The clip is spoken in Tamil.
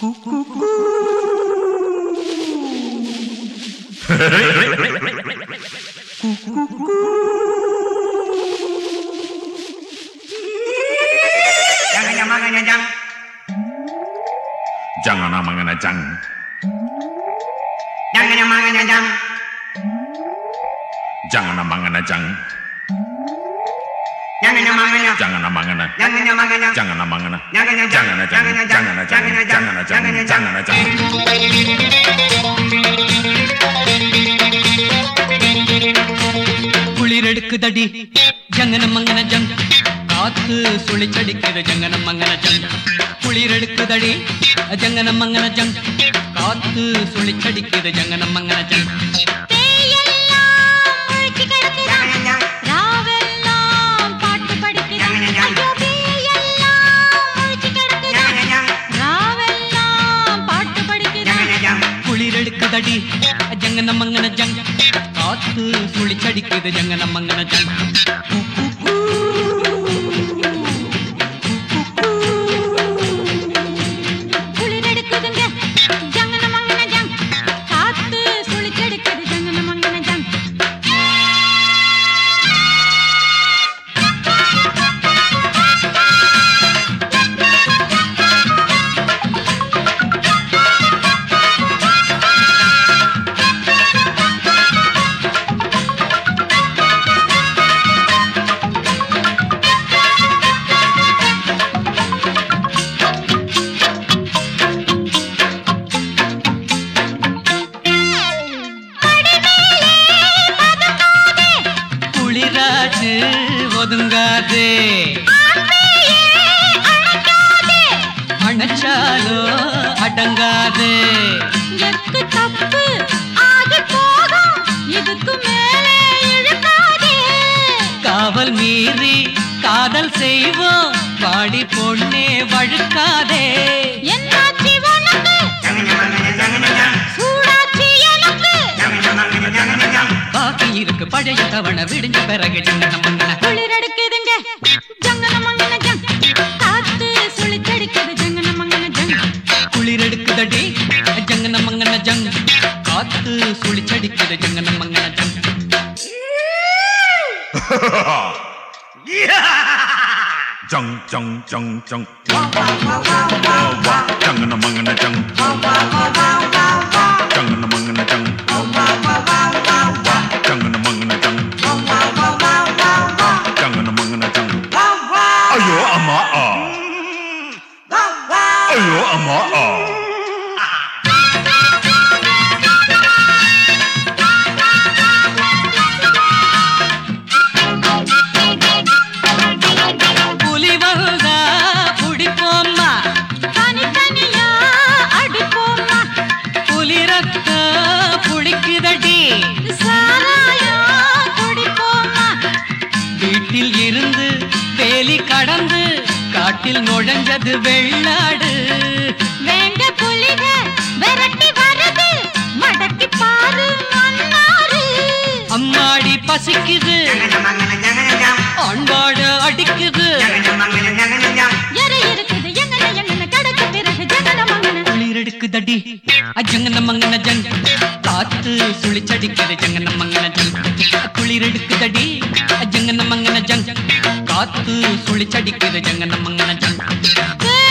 Jangan makan jang. Jangan amangan ajang. Jangan makan jang. Jangan amangan ajang. Jangan makan jang. Jangan amangan. Jangan makan jang. Jangan amangan. Jangan jang. Jangan ajang. Jangan jang. Jangan ajang. Jangan jang. Jangan ajang. Jangan jang. Jangan ajang. குளிர் எடுக்குதடி ஜங்கன மங்கன ஜங் காத்து சுழிச்சடிக்குது ஜங்கன மங்கன ஜங் குளிர் எடுக்குதடி ஜங்கன மங்கன ஜங் காத்து சுழிச்சடிக்குது ஜங்கன மங்கன ஜங் பேயெல்லாம் முழிச்சு கிடக்குதா? Jangan jang. ராவெல்லாம் பாட்டு படிக்குதா? Jangan jang. ஐயோ, பேயெல்லாம் முழிச்சு கிடக்குதா? Jangan jang. ராவெல்லாம் பாட்டு படிக்குதா? Jangan jang. குளிர் எடுக்குதடி ஜங்கன மங்கன ஜங் காத்து சுழிச்சடிக்குது ஜங்கன மங்கன ஜங் குளிர் எடுக்குதுங்க. ஜங்கன மங்கன ஜங். காத்து சுழிச்செடுக்குது ஜங்கன மங்கன ஜங். குளிராச்சு ஒதுங்காதே அணைச்சாலோ அடங்காதே எக்கு தப்பு ஆகி போகும். இதுக்கு மேலே இழுக்காதே. காவல் மீறி காதல் செய்வோம் பாடி பொண்ணே வழுக்காதே என்னாச்சு உனக்கு? Jangan makan jangan jang. சூடாச்சு எனக்கு Jangan makan jangan jang. பாக்கி இருக்கு பழைய தவணை விடிஞ்ச பிறகு ஜங்கன மங்கன குளிர் எடுக்குதுங்க ஜங்கன மங்கன ஜங் காத்து சுழிச்சடிக்குது ஜங்கன மங்கன ஜங் குளிர் எடுக்குதடி ஜங்கன மங்கன ஜங் காத்து சுழிச்சடிக்குது ஜங்கன மங்கன ஜங் Jung jung jung jung. Wow wow. Jangan amangan ajang. Jangan amangan ajang. Jangan amangan ajang. Jangan amangan ajang. Ayo ama ah. Ayo ama ah. புலி வந்தா புடிப்போம்மா தனித்தனியா அடிப்போம்மா புலி ரத்த புளிக்குதடி சாராயா குடிப்போம்மா வீட்டில் இருந்து வேலி கடந்து காட்டில் நுழைஞ்சது வெள்ளாடு வேங்க புலிக விரட்டி வருது மடக்கி பாரு மன்னாரு அம்மாடி பசிக்குது Jangan makan jangan jang. அன்பாட அடிக்குது Jangan makan jangan jang. எரை இருக்குது எங்கன எங்கன கடக்கு பிறகு ஜங்கன மங்கன குளிர் எடுக்குதடி அஜங்கன மங்கன ஜங் காத்து சுழிச்சடிக்குது ஜங்கன மங்கன ஜங் குளிர் எடுக்குதடி அஜங்கன மங்கன ஜங் காத்து சுழிச்சடிக்குது ஜங்கன மங்கன ஜங் ஏ